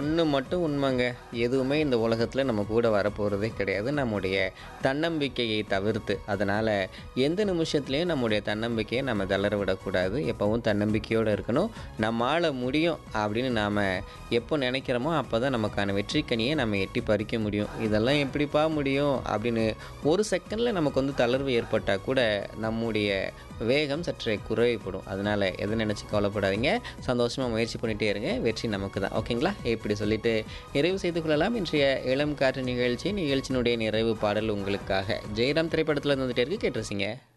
ஒன்று மட்டும் உண்மைங்க எதுவுமே இந்த உலகத்தில் நம்ம கூட வரப்போகிறதே கிடையாது நம்முடைய தன்னம்பிக்கையை தவிர்த்து அதனால் எந்த நிமிஷத்துலையும் நம்முடைய தன்னம்பிக்கையை நம்ம தளர விடக்கூடாது எப்போவும் தன்னம்பிக்கையோடு இருக்கணும் நம்மால் முடியும் அப்படின்னு நாம் எப்போ நினைக்கிறோமோ அப்போ தான் நமக்கான வெற்றிக்கனியை நம்ம எட்டி பறிக்க முடியும் இதெல்லாம் எப்படிப்பா முடியும் அப்படின்னு ஒரு செகண்டில் நமக்கு வந்து தளர்வு ஏற்பட்டால் கூட நம்முடைய வேகம் சற்றே குறைவுபடும் அதனால் எதை நினச்சி கவலைப்படாதீங்க சந்தோஷமாக முயற்சி பண்ணிகிட்டே இருங்க வெற்றி நமக்கு தான் ஓகேங்களா இப்படி சொல்லிட்டு நிறைவு செய்து கொள்ளலாம் இன்றைய இளம் காற்று நிகழ்ச்சி நிகழ்ச்சியினுடைய நிறைவு பாடல் உங்களுக்காக ஜெயராம் திரைப்படத்தில் வந்துட்டே இருக்கு கேட்டுருச்சிங்க